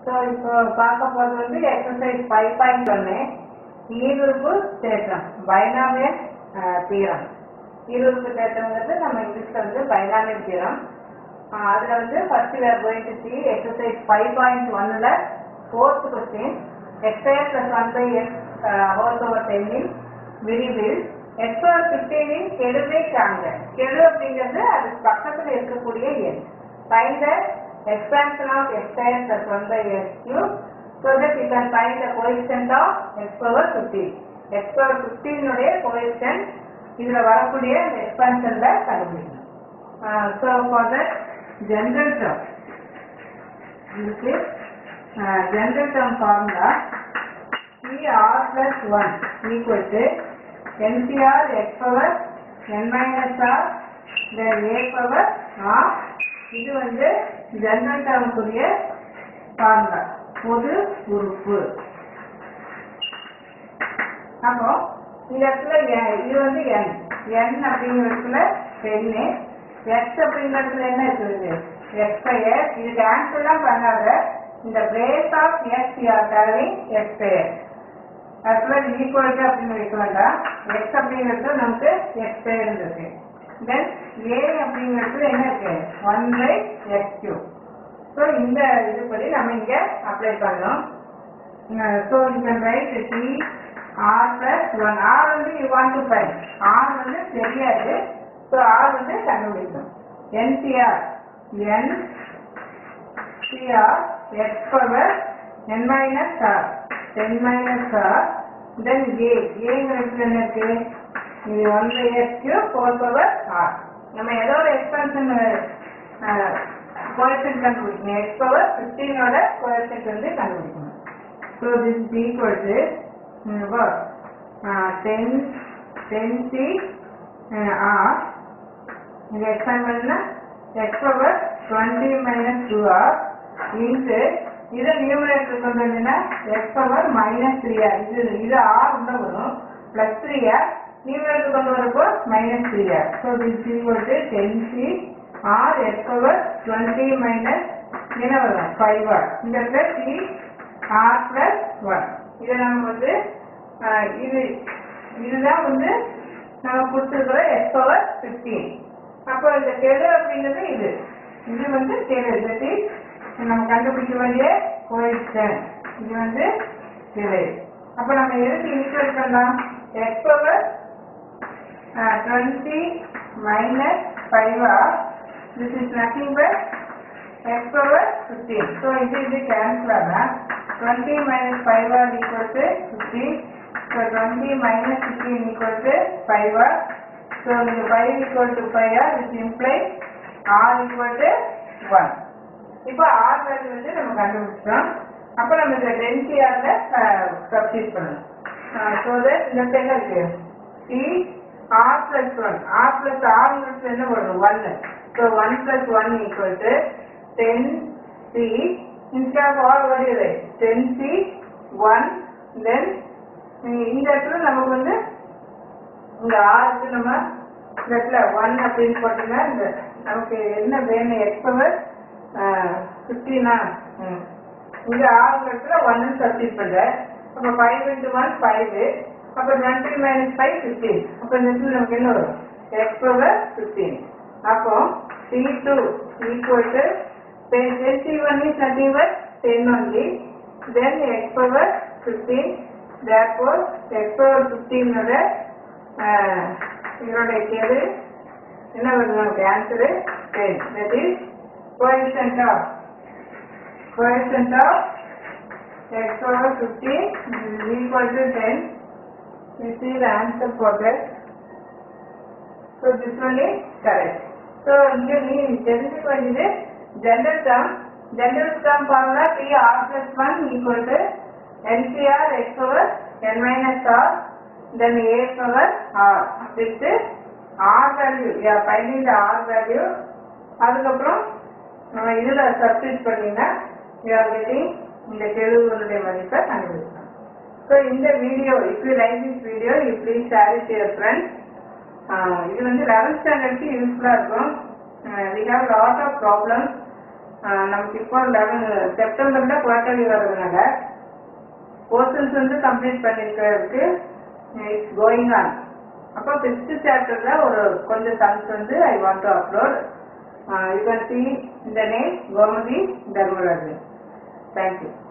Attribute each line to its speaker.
Speaker 1: So இப்போ பார்க்க போகிறது வந்து எக்ஸசைஸ் ஃபைவ் பாயிண்ட் ஒன்று ஈருறுப்பு தேற்றம் பைனாமியல் தீரம் ஈருறுப்பு தேற்றம்ங்கிறது நம்ம இங்கிலீஷில் வந்து பைனாமியல் தீரம் அதில் வந்து first we're going to see exercise five point ஒன்னில் ஃபோர்த் கொஸ்டின் எக்ஸ்ஐஎஸ் plus one by x whole over டென்னில் விரிவில் எக்ஸ் ஓவர் ஃபிஃப்டீனின் கெழுவை காண்க கெழு அப்படிங்கிறது அது பக்கத்தில் இருக்கக்கூடிய எண் find the expansion of x square plus 1 by x cube so that you can find the coefficient of x power 15. x power 15 உடைய coefficient இதுல வரக்கூடிய அந்த எக்ஸ்பான்ஷன்ல கண்டுபிடிக்கணும் so for the general term இதுக்கு general term formula C R plus one equal to nCr x power n minus r then a power r இது வந்து general டேர்முக்குரிய formula பொது உறுப்பு அப்போ இந்த இடத்துல எ- இது வந்து n n அப்படிங்கிற இடத்துல டென்னு எக்ஸ் அப்படிங்கிற இடத்துல என்ன இருக்குது எக்ஸ் எக்ஸ் இதுக்கு ஆன்சர்லாம் பண்ணாத இந்த பிளேஸ் ஆஃப் எக்ஸ் ஆர் டேவிங் எக்ஸ் அதுக்குள்ள ஈக்குவலிட்டி அப்படின்னு வைக்க வேண்டாம் எக்ஸ் அப்படிங்கிறது நமக்கு எக்ஸ் இருக்கு தென் ஏ அப்படிங்கிறது என்ன இருக்கு one by x cube so இந்த இதுபடி நம்ம இங்க அப்ளை பண்ணோம் ஸோ இந்த write T r plus one r வந்து you want to find r வந்து தெரியாது ஸோ ஆர் வந்து கண்டுபிடிக்கணும் n C r n C r x power n minus r ten minus r then A ஏங்கிறது என்ன இருக்கு இது one by x cube four power r நம்ம ஏதோ ஒரு எக்ஸ்பென்ஷன் கோஎஃபிஷியன்ட் கண்டுபிடிக்கணும் எக்ஸ் பவர் ஃபிஃப்டீனோட கோஎஃபிஷியன்ட் வந்து கண்டுபிடிக்கணும் so this is equal to ten ten C r இங்க எக்ஸ்பேண்ட் பண்ணா x power twenty minus two r into இதை நியூமரேட்டர் கொண்டு வந்தீங்கன்னா x power minus three r இது இது ஆர் உள்ள வரும் பிளஸ் த்ரீ ஆர் நியூமரேட்டர் கொண்டு வரப்போ minus three r so this equal to ten C r x power twenty minus என்ன வரும் ஃபைவ் ஆர் இந்த plus C R plus one இதை நம்ம வந்து ஆஹ், இது இதுதான் வந்து நம்ம கொடுத்துருக்கிற எக்ஸ் பவர் ஃபிஃப்டீன் அப்போ இந்த கெழு அப்படிங்கிறது இது இது வந்து கெழு தட் இஸ் நம்ம கண்டுபிடிக்க வேண்டிய கோஎஃபிஷியன்ட் இது வந்து கெழு அப்போ நம்ம எதுக்கு ஈக்குவல் பண்ணலாம் x power twenty minus five r this is nothing but x power 15. So இது இது cancel ஆனா 20 minus 5 r equal to 15. So 20 minus 15 equal to 5 r. So இது 5 equal to 5 r which implies r equal to 1. இப்போ r value வந்து நம்ம கண்டுபிடிச்சோம் அப்போ நம்ம இதில் டென்சிஆர்ல சப்ஸ்டிட் பண்ணணும் ஸோ தட் இந்த என்ன இருக்கு C R plus one r plus ஆர்ங்கிறது என்ன வரும் ஒன்னு so one plus one equal to ten C instead of r வருது டென் சி ஒன் தென் இந்த இடத்துல நமக்கு வந்து இந்த ஆறுக்கு நம்ம இந்த இடத்துல ஒன் அப்படின்னு போட்டோம்னா இந்த நமக்கு என்ன வேணும் எக்ஸ் பவர் ஃபிஃப்டீனா இங்க ஆறு இடத்துல ஒன்னு சப்ஸ்டிட் பண்ற அப்போ ஃபைவ் இன்ட்டு ஒன் ஃபைவ் அப்போ டுவெண்ட்டி மைனஸ் ஃபைவ் ஃபிஃப்டீன் அப்போ இந்த இடத்துல நமக்கு என்ன வரும் எக்ஸ் பவர் ஃபிஃப்டீன் அப்போ C two equal to ten C one is nothing but ten only then x power fifteen therefore x power ஃபிஃப்டீனோட இதனுடைய கேது என்ன வருது நமக்கு answer ten that is coefficient of coefficient of x over 15 is equal to 10 you see the answer for that so this one is correct so இங்க நீ தெரிஞ்சுக்க வேண்டியது general term general term formula t r plus 1 equal to ncr x over n minus r then a power r with r value yeah finding the r value அதுக்கப்புறம் நம்ம இதுல substitute பண்ணீங்கன்னா you are getting இந்த கெழுவுடைய மதிப்பை கண்டுபிடிக்கலாம் so இந்த video if you like this video you please share it your friends இது வந்து லெவன்த் ஸ்டாண்டர்ட்க்கு யூஸ்ஃபுல்லாக இருக்கும் we have lot of problems நமக்கு இப்போ லெவன் செப்டம்பர்ல குவார்டர்லி வர்றதுனால போர்ஷன்ஸ் வந்து கம்ப்ளீட் பண்ணிருக்கிறதுக்கு இட்ஸ் கோயிங் ஆன் அப்போ ஃபிஃப்த் சாப்டர்ல ஒரு கொஞ்சம் சம்ஸ் வந்து I want to upload you can see இந்த நேம் கோமதி தர்மராஜன் தேங்க்யூ